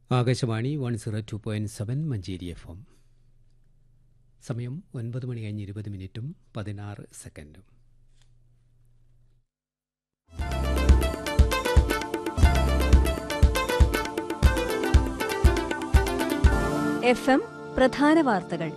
Akashvani one zero two point seven Manjeri F M സമയം ഒൻപത് മണി കഴിഞ്ഞ് ഇരുപത് മിനിറ്റും പതിനാറ് സെക്കൻഡും എഫ് എം പ്രധാന വാർത്തകൾ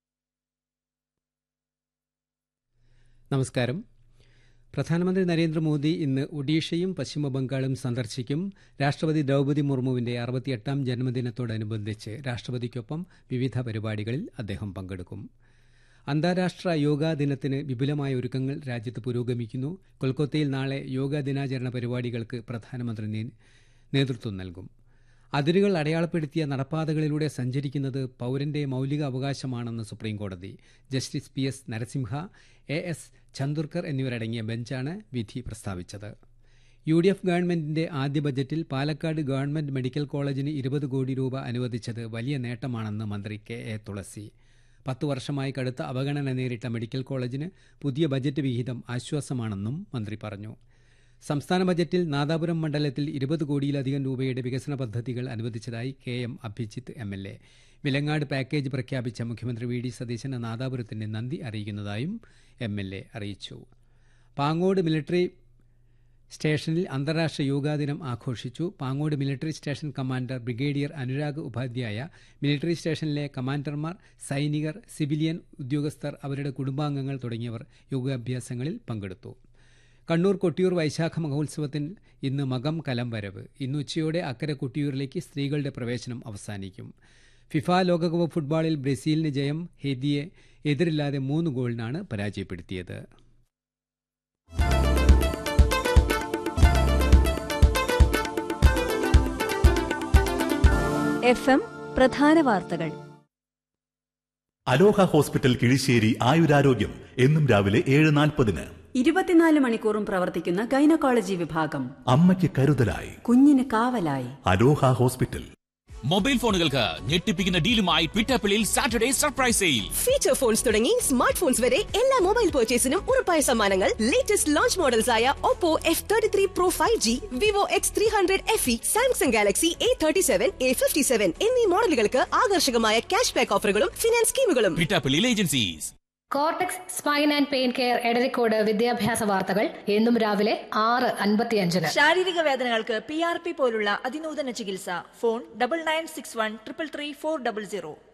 നമസ്കാരം പ്രധാനമന്ത്രി നരേന്ദ്രമോദി ഇന്ന് ഒഡീഷയും പശ്ചിമബംഗാളും സന്ദർശിക്കും രാഷ്ട്രപതി ദ്രൗപദി മുർമുവിന്റെ അറുപത്തിയെട്ടാം ജന്മദിനത്തോടനുബന്ധിച്ച് രാഷ്ട്രപതിക്കൊപ്പം വിവിധ പരിപാടികളിൽ അദ്ദേഹം പങ്കെടുക്കും അന്താരാഷ്ട്ര യോഗാ ദിനത്തിന് വിപുലമായ ഒരുക്കങ്ങൾ രാജ്യത്ത് പുരോഗമിക്കുന്നു കൊൽക്കത്തയിൽ നാളെ യോഗാ ദിനാചരണ പരിപാടികൾക്ക് പ്രധാനമന്ത്രി നേ- നേതൃത്വം നൽകും അതിരുകൾ അടയാളപ്പെടുത്തിയ നടപ്പാതകളിലൂടെ സഞ്ചരിക്കുന്നത് പൌരന്റെ മൌലിക അവകാശമാണെന്ന് സുപ്രീംകോടതി justice P S Narasimha A S Chandurkar എന്നിവരടങ്ങിയ ബെഞ്ചാണ് വിധി പ്രസ്താവിച്ചത് യു ഡി എഫ് ഗവൺമെന്റിന്റെ ആദ്യ ബജറ്റിൽ പാലക്കാട് ഗവൺമെന്റ് മെഡിക്കൽ കോളേജിന് ഇരുപത് കോടി രൂപ അനുവദിച്ചത് വലിയ നേട്ടമാണെന്ന് മന്ത്രി കെ എ തുളസി പത്തു വർഷമായി കടുത്ത അവഗണന നേരിട്ട മെഡിക്കൽ കോളേജിന് പുതിയ ബജറ്റ് വിഹിതം ആശ്വാസമാണെന്നും മന്ത്രി പറഞ്ഞു സംസ്ഥാന ബജറ്റിൽ നാദാപുരം മണ്ഡലത്തിൽ ഇരുപത് കോടിയിലധികം രൂപയുടെ വികസന പദ്ധതികൾ അനുവദിച്ചതായി K M Abhijith M L A Vilangad package പ്രഖ്യാപിച്ച മുഖ്യമന്ത്രി വി ഡി സതീശന് നാദാപുരത്തിന് നന്ദി അറിയിക്കുന്നതായും എം എൽ എ അറിയിച്ചു പാങ്ങോട് മിലിറ്ററി സ്റ്റേഷനിൽ അന്താരാഷ്ട്ര യോഗാ ദിനം ആഘോഷിച്ചു Pangode military station commander brigadier Anurag Upadhyaya military സ്റ്റേഷനിലെ കമാൻഡർമാർ സൈനികർ സിവിലിയൻ ഉദ്യോഗസ്ഥർ അവരുടെ കുടുംബാംഗങ്ങൾ തുടങ്ങിയവർ യോഗാഭ്യാസങ്ങളിൽ പങ്കെടുത്തു കണ്ണൂർ കൊട്ടിയൂർ വൈശാഖ മഹോത്സവത്തിന് ഇന്ന് മകം കലം വരവ് ഇന്ന് ഉച്ചയോടെ അക്കരെ കൊട്ടിയൂരിലേക്ക് സ്ത്രീകളുടെ പ്രവേശനം അവസാനിക്കും ഫിഫ ലോകകപ്പ് ഫുട്ബോളിൽ ബ്രസീലിന് ജയം ഹെദിയെ എതിരില്ലാതെ മൂന്ന് ഗോളിനാണ് പരാജയപ്പെടുത്തിയത് എഫ് എം പ്രധാന വാർത്തകൾ അലോഹ ഹോസ്പിറ്റൽ കിഴിശ്ശേരി ആയുരാരോഗ്യം എന്നും രാവിലെ ഏഴ് നാൽപ്പതിന് ഇരുപത്തിനാല് മണിക്കൂറും പ്രവർത്തിക്കുന്ന ഗൈനക്കോളജി വിഭാഗം അമ്മയ്ക്ക് കരുതലായി കുഞ്ഞിന് കാവലായി അലോഹ ഹോസ്പിറ്റൽ മൊബൈൽ ഫോണുകൾക്ക് ഞെട്ടിപ്പിക്കുന്ന ഡീലുമായി ട്വിറ്റപ്പിളിൽ Saturday surprise sale feature phones തുടങ്ങി സ്മാർട്ട് ഫോൺസ് വരെ എല്ലാ മൊബൈൽ പർച്ചേസിനും ഉറപ്പായ സമ്മാനങ്ങൾ ലേറ്റസ്റ്റ് ലോഞ്ച് മോഡൽസ് ആയ Oppo F thirty three pro five G Vivo X three hundred F E Samsung Galaxy A thirty seven A fifty seven എന്നീ മോഡലുകൾക്ക് ആകർഷകമായ ക്യാഷ് ബാക്ക് ഓഫറുകളും ഫിനാൻസ് സ്കീമുകളും ട്വിറ്റപ്പിളിൽ agencies Cortex Spine and Pain Care Edarikode വിദ്യാഭ്യാസ വാർത്തകൾ എന്നും രാവിലെ ആറ് അൻപത്തിയഞ്ചിന് ശാരീരിക വേദനകൾക്ക് പി ആർ പി പോലുള്ള അതിനൂതന ചികിത്സ phone double nine six one triple three four double zero